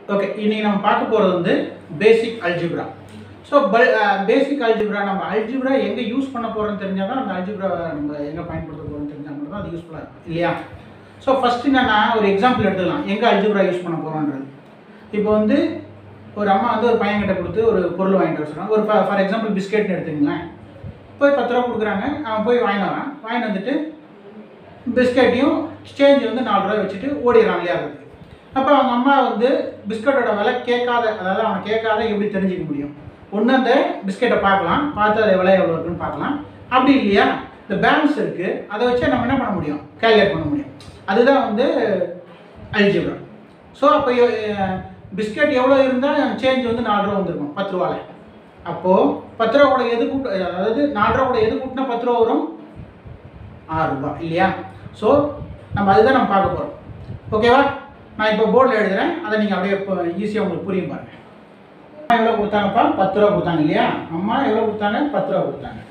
okay இன்னைக்கு நம்ம பார்க்க போகிறது வந்து basic algebra so basic algebra நம்ம அல்ஜிப்ரா எங்கே யூஸ் பண்ண போகிறோம்னு தெரிஞ்சால் தான் அந்த அல்ஜிப்ரா நம்ம எங்கே பயன்படுத்த போகிறோம்னு தெரிஞ்சால் மட்டும் தான் அது யூஸ்ஃபுல்லாக இருக்கும் இல்லையா ஸோ ஃபஸ்ட்டு நான் ஒரு எக்ஸாம்பிள் எடுத்துக்கலாம் எங்கே அல்ஜிப்ரா யூஸ் பண்ண போகிறோன்றது இப்போ வந்து ஒரு அம்மா வந்து ஒரு பையன்கிட்ட கொடுத்து ஒரு பொருள் வாங்கிட்டு வர சொல்கிறாங்க ஒரு ஃபார் எக்ஸாம்பிள் பிஸ்கெட்னு எடுத்துங்களேன் போய் பத்து ரூபா கொடுக்குறாங்க அவன் போய் வாங்கி வரான் வாங்கி வந்துட்டு பிஸ்கெட்டையும் சேஞ்ச் வந்து நாலு ரூபாய் வச்சுட்டு ஓடிடுறான் விளையாடுறதுக்கு அப்போ அவங்க அம்மா வந்து பிஸ்கட்டோட விலை கேட்காத அதாவது அவனை கேட்காத எப்படி தெரிஞ்சுக்க முடியும் ஒன்று அந்த பிஸ்கெட்டை பார்க்கலாம் பார்த்து அது விலை எவ்வளோ இருக்குன்னு பார்க்கலாம் அப்படி இல்லையா இந்த பேலன்ஸ் இருக்குது அதை வச்சு நம்ம என்ன பண்ண முடியும் கேல்குலேட் பண்ண முடியும் அதுதான் வந்து அல்ஜிப்ரா ஸோ அப்போ பிஸ்கெட் எவ்வளோ இருந்தால் சேஞ்ச் வந்து நாலு ரூபா வந்துருக்கும் பத்து ரூபால அப்போது பத்து ரூபா கூட எது கூட்ட அதாவது நாலு ரூபா கூட எது கூட்டினா பத்து ரூபா வரும் ஆறு ரூபாய் இல்லையா ஸோ நம்ம அதுதான் நம்ம பார்க்க போகிறோம் ஓகேவா நான் இப்போ போர்டில் எழுதுறேன் அதை நீங்கள் அப்படியே இப்போ ஈஸியாக உங்களுக்கு புரியும் பாருங்க அம்மா எவ்வளோ கொடுத்தாங்கப்பா பத்து ரூபா கொடுத்தாங்க இல்லையா அம்மா எவ்வளோ கொடுத்தாங்க பத்து ரூபா கொடுத்தாங்க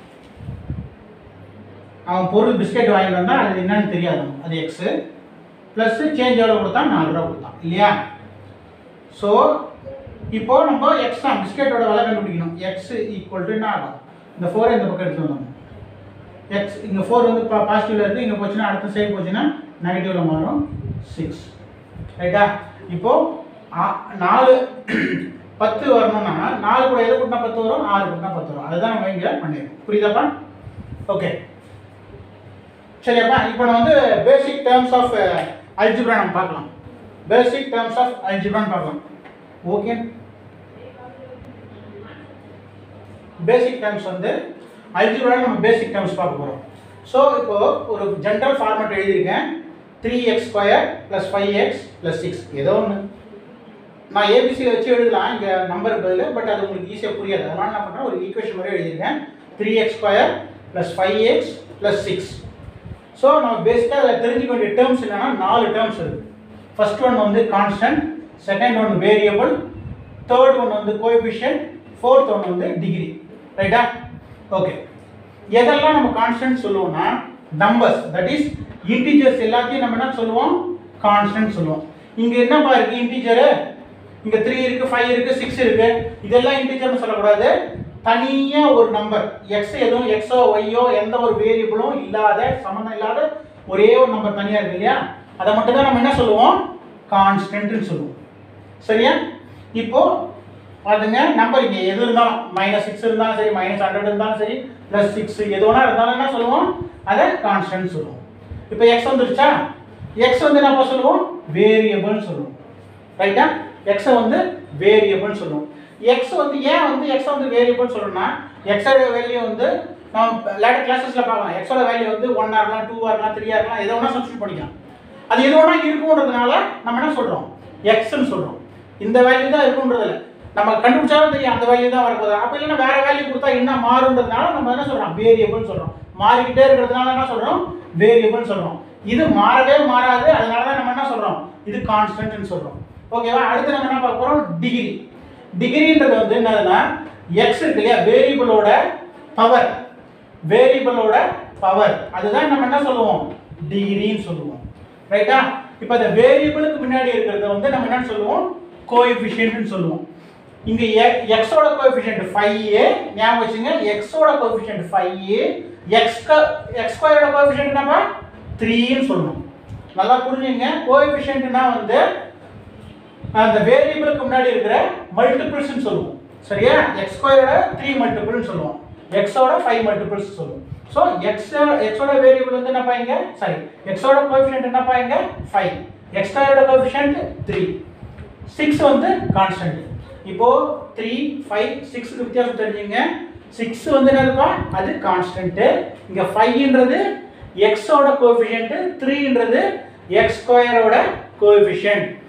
அவன் பொருள் பிஸ்கெட் வாங்கிட்டு வந்தால் அது என்னன்னு தெரியாது அது எக்ஸு ப்ளஸ்ஸு சேஞ்ச் எவ்வளோ கொடுத்தான் நாலு ரூபா கொடுத்தான் இல்லையா ஸோ இப்போ நம்ம எக்ஸ் தான் பிஸ்கெட்டோட விலை கண்டுபிடிக்கணும் எக்ஸ் ஈக்குவல் டு என்ன ஆகும் இந்த ஃபோரை இந்த பக்கம் எடுத்து வந்தோம் எக்ஸ் இங்கே ஃபோர் வந்து பா பாசிட்டிவில் இருக்குது இங்கே போச்சுன்னா அடுத்த சைடு போச்சுன்னா நெகட்டிவில் மாறும் சிக்ஸ் ரைட்டா இப்போது நாலு பத்து வரணும்னா நாலு கூட எது கூட்டினா பத்து வரும் ஆறு கூட்டினா பத்து வரும் அதுதான் நம்ம இங்கே பண்ணியிருக்கோம் புரியுதாப்பா ஓகே சரியாப்பா இப்போ நான் வந்து பேசிக் டேர்ம்ஸ் ஆஃப் அல்ஜிப்ரா நம்ம பார்க்கலாம் பேசிக் டேர்ம்ஸ் ஆஃப் அல்ஜிப்ரான்னு பார்க்கலாம் ஓகே பேசிக் டேர்ம்ஸ் வந்து அல்ஜிப்ரா நம்ம பேசிக் டேர்ம்ஸ் பார்க்க போகிறோம் ஸோ இப்போ ஒரு ஜென்ரல் ஃபார்மேட் எழுதியிருக்கேன் three x square plus five x plus six ஏதோ ஒன்று நான் ஏபிசி வச்சு எழுதலாம் இங்கே நம்பர் பதில் பட் அது உங்களுக்கு ஈஸியாக புரியாது அதனால் என்ன பண்ணுறேன் ஒரு ஈக்குவேஷன் மாதிரி எழுதியிருக்கேன் three x square plus five x plus six so நம்ம பேசிக்காக அதில் தெரிஞ்சுக்க வேண்டிய டேர்ம்ஸ் என்னென்னா நாலு டேர்ம்ஸ் இருக்குது ஃபர்ஸ்ட் ஒன் வந்து constant second one variable third one வந்து கோஎஃபிஷியன்ட் ஃபோர்த் ஒன் வந்து டிகிரி ரைட்டா ஓகே எதெல்லாம் நம்ம கான்ஸ்டன்ட் சொல்லுவோம்னா நம்பர்ஸ் தட் இஸ் இன்டிஜர்ஸ் எல்லாத்தையும் நம்ம என்ன சொல்லுவோம் கான்ஸ்டன்ட் சொல்லுவோம் இங்க என்னப்பா இருக்கு இன்டிஜரு இங்க த்ரீ இருக்கு ஃபைவ் இருக்கு சிக்ஸ் இருக்கு இதெல்லாம் இன்டிஜர்னு சொல்லக்கூடாது தனியா ஒரு நம்பர் எக்ஸ் எதுவும் எக்ஸோ ஒய்யோ எந்த ஒரு வேரியபிளும் இல்லாத சம்மந்தம் இல்லாத ஒரே ஒரு நம்பர் தனியா இருக்கு இல்லையா அதை மட்டும் தான் நம்ம என்ன சொல்லுவோம் கான்ஸ்டன்ட்னு சொல்லுவோம் சரியா இப்போ பாருங்க நம்பர் இங்கே எது இருந்தாலும் மைனஸ் சிக்ஸ் இருந்தாலும் சரி மைனஸ் ஹண்ட்ரட் இருந்தாலும் சரி ப்ளஸ் சிக்ஸ் எது வேணா இருந்தாலும் என்ன சொல்லுவோம் அதை கான்ஸ்டன்ட் சொல்லுவோம் இப்போ எக்ஸ் வந்துருச்சா எக்ஸ் வந்து என்ன சொல்லுவோம் வேரியபிள்னு சொல்லுவோம் ரைட்டா எக்ஸை வந்து வேரியபிள்னு சொல்லுவோம் எக்ஸ் வந்து ஏன் வந்து எக்ஸ் வந்து வேரியபிள் சொல்லணும்னா எக்ஸோட வேல்யூ வந்து நம்ம லேட்டர் கிளாஸஸில் பார்க்கலாம் எக்ஸோட வேல்யூ வந்து ஒன் இருக்கலாம் டூ இருக்கலாம் த்ரீ இருக்கலாம் எதை வேணா சப்ஸ்டியூட் பண்ணிக்கலாம் அது எது வேணா இருக்குன்றதுனால நம்ம என்ன சொல்கிறோம் எக்ஸ்ன்னு சொல்கிறோம் இந்த வேல்யூ தான் இருக்குன்றதில்ல நம்ம கண்டுபிடிச்சாலும் தெரியும் அந்த வேல்யூ தான் வரப்போகுது அப்போ இல்லைன்னா வேற வேல்யூ கொடுத்தா என்ன மாறுன்றதுனால நம்ம என்ன சொல்கிறோம் வேரியபிள் சொல்கிறோம் மாறிக்கிட்டே இருக்கிறதுனால என்ன சொல்கிறோம் வேரியபிள் சொல்கிறோம் இது மாறவே மாறாது அதனால தான் நம்ம என்ன சொல்கிறோம் இது கான்ஸ்டன்ட்னு சொல்கிறோம் ஓகேவா அடுத்து நம்ம என்ன பார்க்க போகிறோம் டிகிரி டிகிரின்றது வந்து என்னதுன்னா எக்ஸ் இருக்கு இல்லையா வேரியபிளோட பவர் வேரியபிளோட பவர் அதுதான் நம்ம என்ன சொல்லுவோம் டிகிரின்னு சொல்லுவோம் ரைட்டா இப்போ அந்த வேரியபிளுக்கு முன்னாடி இருக்கிறத வந்து நம்ம என்ன சொல்லுவோம் கோஎஃபிஷியன்ட்னு சொல்லுவோம் இங்க எக்ஸோட கோஎஃபிஷியன்ட் ஃபைவ் ஏ ஞாபகம் வச்சுங்க எக்ஸோட கோஎஃபிஷியன்ட் ஃபைவ் ஏ எக்ஸ் எக்ஸ் ஸ்கொயரோட கோஎஃபிஷியன்ட் என்னப்பா த்ரீன்னு சொல்லணும் நல்லா புரிஞ்சுங்க கோஎஃபிஷியன்ட்னா வந்து அந்த வேரியபிளுக்கு முன்னாடி இருக்கிற மல்டிபிள்ஸ்னு சொல்லுவோம் சரியா எக்ஸ் ஸ்கொயரோட த்ரீ மல்டிபிள்னு சொல்லுவோம் எக்ஸோட ஃபைவ் மல்டிபிள்ஸ் சொல்லுவோம் ஸோ எக்ஸ் எக்ஸோட வேரியபிள் வந்து என்னப்பா இங்க சாரி எக்ஸோட கோஎஃபிஷியன்ட் என்னப்பா இங்க ஃபைவ் எக்ஸ் ஸ்கொயரோட கோஎஃபிஷியன்ட் த்ரீ சிக்ஸ் வந்து கான்ஸ்டன்ட் இப்போ த்ரீ ஃபைவ் சிக்ஸ்க்கு வித்தியாசம் தெரிஞ்சுங்க சிக்ஸ் வந்து என்னதுப்பா அது கான்ஸ்டன்ட் இங்க ஃபைவ்ன்றது எக்ஸோட கோஎஃபிஷியன்ட் த்ரீன்றது எக்ஸ் ஸ்கொயரோட கோஎஃபிஷியன்ட்